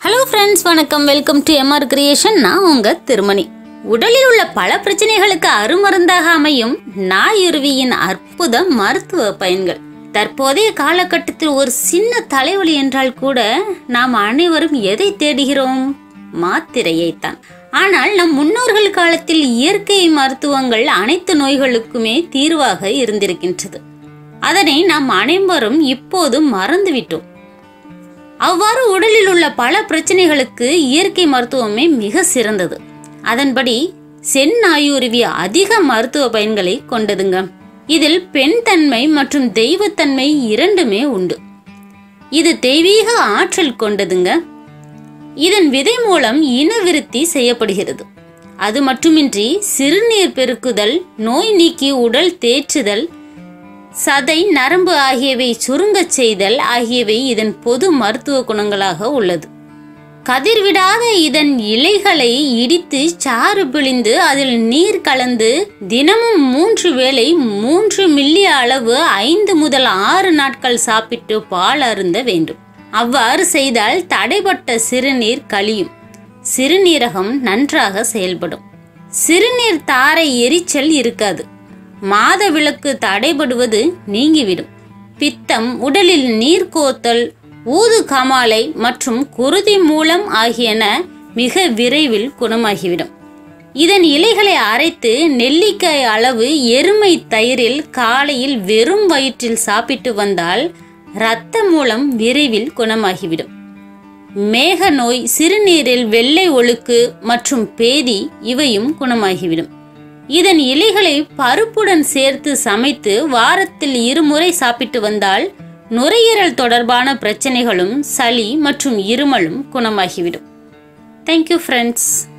hello friends வணக்கம் welcome to M R creation நான் உங்க திருமணி உடலில் உள்ள பல பிரச்சனைகளுக்கு அருமருந்தாக அமையும் நாயுருவியின் அற்புத மருத்துவ பயன்கள் தற்போதைய காலகட்டத்தில் ஒரு சின்ன தலைவலி என்றால் கூட நாம் அனைவரும் எதை தேடுகிறோம் மாத்திரையைத்தான் ஆனால் நம் முன்னோர்கள் காலத்தில் இயற்கை மருத்துவங்கள் அனைத்து நோய்களுக்குமே தீர்வாக இருந்திருக்கின்றது அதனை நாம் அனைவரும் இப்போது மறந்துவிட்டோம் அவ்வாறு உடலில் உள்ள பல பிரச்சனைகளுக்கு இயற்கை மருத்துவமே மிக சிறந்தது அதன்படி செந்நாயுருவி அதிக மருத்துவ பயன்களை கொண்டதுங்க இதில் பெண் தன்மை மற்றும் தெய்வத்தன்மை இரண்டுமே உண்டு இது தெய்வீக ஆற்றல் கொண்டதுங்க இதன் விதை மூலம் இனவிருத்தி செய்யப்படுகிறது அது மட்டுமின்றி சிறுநீர் பெருக்குதல் நோய் நீக்கி உடல் தேற்றுதல் சதை நரம்பு ஆகியவை சுருங்கச் செய்தல் ஆகியவை இதன் பொது மருத்துவ குணங்களாக உள்ளது கதிர்விடாத இதன் இலைகளை இடித்து சாறு பிழிந்து அதில் நீர் கலந்து தினமும் மூன்று வேளை மூன்று மில்லி அளவு ஐந்து முதல் ஆறு நாட்கள் சாப்பிட்டு பால் அருந்த வேண்டும் அவ்வாறு செய்தால் தடைப்பட்ட சிறுநீர் கழியும் சிறுநீரகம் நன்றாக செயல்படும் சிறுநீர் தாரை எரிச்சல் இருக்காது மாத விளக்கு தடைபடுவது நீங்கிவிடும் பித்தம் உடலில் நீர் கோத்தல் ஊது கமாலை மற்றும் குருதி மூலம் ஆகியன மிக விரைவில் குணமாகிவிடும் இதன் இலைகளை அரைத்து நெல்லிக்காய் அளவு எருமை தயிரில் காலையில் வெறும் வயிற்றில் சாப்பிட்டு வந்தால் இரத்த மூலம் விரைவில் குணமாகிவிடும் மேக நோய் சிறுநீரில் வெள்ளை ஒழுக்கு மற்றும் பேதி இவையும் குணமாகிவிடும் இதன் இலைகளை பருப்புடன் சேர்த்து சமைத்து வாரத்தில் இருமுறை சாப்பிட்டு வந்தால் நுரையீரல் தொடர்பான பிரச்சனைகளும் சளி மற்றும் இருமலும் குணமாகிவிடும் தேங்க்யூ ஃப்ரெண்ட்ஸ்